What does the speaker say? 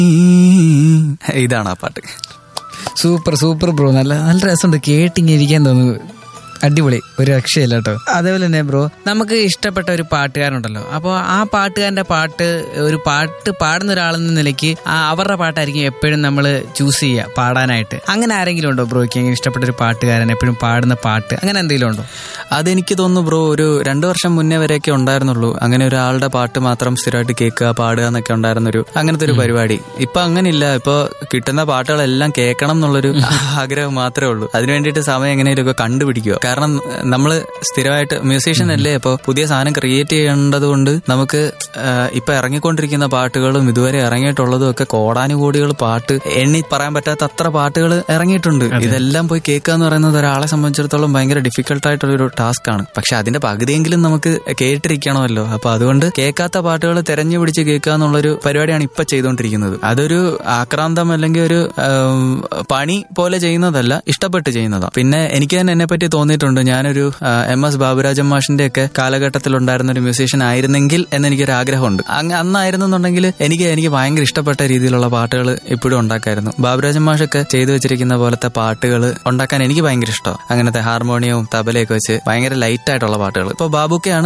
ഇതാണ് ആ പാട്ട് സൂപ്പർ സൂപ്പർ ബ്രോ നല്ല നല്ല രസമുണ്ട് കേട്ടിങ്ങനെ ഇരിക്കാൻ തോന്നുന്നു അടിപൊളി ഒരു രക്ഷയില്ല കേട്ടോ അതേപോലെ തന്നെ ബ്രോ നമുക്ക് ഇഷ്ടപ്പെട്ട ഒരു പാട്ടുകാരുണ്ടല്ലോ അപ്പോൾ ആ പാട്ടുകാരന്റെ പാട്ട് ഒരു പാട്ട് പാടുന്ന ഒരാളെന്ന നിലയ്ക്ക് ആ അവരുടെ പാട്ടായിരിക്കും എപ്പോഴും നമ്മൾ ചൂസ് ചെയ്യുക പാടാനായിട്ട് അങ്ങനെ ആരെങ്കിലും ഉണ്ടോ ബ്രോയ്ക്ക് അങ്ങനെ ഇഷ്ടപ്പെട്ട ഒരു പാട്ടുകാരൻ എപ്പോഴും പാടുന്ന പാട്ട് അങ്ങനെ എന്തെങ്കിലും ഉണ്ടോ അതെനിക്ക് തോന്നുന്നു ബ്രോ ഒരു രണ്ടു വർഷം മുന്നേ വരെയൊക്കെ ഉണ്ടായിരുന്നുള്ളൂ അങ്ങനെ ഒരാളുടെ പാട്ട് മാത്രം സ്ഥിരമായിട്ട് കേൾക്കുക പാടുക എന്നൊക്കെ ഉണ്ടായിരുന്നൊരു അങ്ങനത്തെ ഒരു പരിപാടി ഇപ്പൊ അങ്ങനെയില്ല ഇപ്പൊ കിട്ടുന്ന പാട്ടുകളെല്ലാം കേൾക്കണം എന്നുള്ളൊരു ആഗ്രഹം മാത്രമേ ഉള്ളൂ അതിനു വേണ്ടിയിട്ട് സമയം എങ്ങനെയൊക്കെ കണ്ടുപിടിക്കുക കാരണം നമ്മൾ സ്ഥിരമായിട്ട് മ്യൂസീഷ്യൻ അല്ലേ അപ്പോൾ പുതിയ സാധനം ക്രിയേറ്റ് ചെയ്യേണ്ടത് കൊണ്ട് നമുക്ക് ആ, ഇപ്പൊ ഇറങ്ങിക്കൊണ്ടിരിക്കുന്ന പാട്ടുകളും ഇതുവരെ ഇറങ്ങിയിട്ടുള്ളതും ഒക്കെ കോടാനുകോടികൾ പാട്ട് എണ്ണി പറയാൻ പറ്റാത്ത അത്ര പാട്ടുകൾ ഇറങ്ങിയിട്ടുണ്ട് ഇതെല്ലാം പോയി കേൾക്കുക എന്ന് പറയുന്നത് ഒരാളെ സംബന്ധിച്ചിടത്തോളം ഭയങ്കര ഡിഫിക്കൽട്ട് ആയിട്ടുള്ള ഒരു ടാസ്ക് ആണ് പക്ഷെ അതിന്റെ പകുതിയെങ്കിലും നമുക്ക് കേട്ടിരിക്കണമല്ലോ അപ്പൊ അതുകൊണ്ട് കേൾക്കാത്ത പാട്ടുകൾ തെരഞ്ഞു പിടിച്ച് കേൾക്കുക എന്നുള്ളൊരു പരിപാടിയാണ് ഇപ്പൊ ചെയ്തുകൊണ്ടിരിക്കുന്നത് അതൊരു ആക്രാന്തം അല്ലെങ്കിൽ ഒരു ആം, പണി പോലെ ചെയ്യുന്നതല്ല ഇഷ്ടപ്പെട്ട് ചെയ്യുന്നതാണ് പിന്നെ എനിക്ക് തന്നെ എന്നെ പറ്റി തോന്നിയിട്ടുണ്ട് ഞാനൊരു ആ, എം എസ് ബാബുരാജൻ മാഷിന്റെ ഒക്കെ കാലഘട്ടത്തിൽ ഉണ്ടായിരുന്ന ഒരു മ്യൂസീഷ്യൻ ആയിരുന്നെങ്കിൽ എന്ന് എനിക്കൊരു ആഗ്രഹമുണ്ട് അങ്ങ് അന്നായിരുന്നെന്നുണ്ടെങ്കിൽ എനിക്ക് എനിക്ക് ഭയങ്കര ഇഷ്ടപ്പെട്ട രീതിയിലുള്ള പാട്ടുകൾ ഇപ്പോഴും ഉണ്ടാക്കായിരുന്നു ബാബുരാജൻ മാഷൊക്കെ ചെയ്തു വെച്ചിരിക്കുന്ന പോലത്തെ പാട്ടുകൾ ഉണ്ടാക്കാൻ എനിക്ക് ഭയങ്കര ഇഷ്ടമാണ് അങ്ങനത്തെ ഹാർമോണിയവും തബലയൊക്കെ വെച്ച് ഭയങ്കര ലൈറ്റ് ആയിട്ടുള്ള പാട്ടുകൾ ഇപ്പൊ ബാബുക്കയാണ്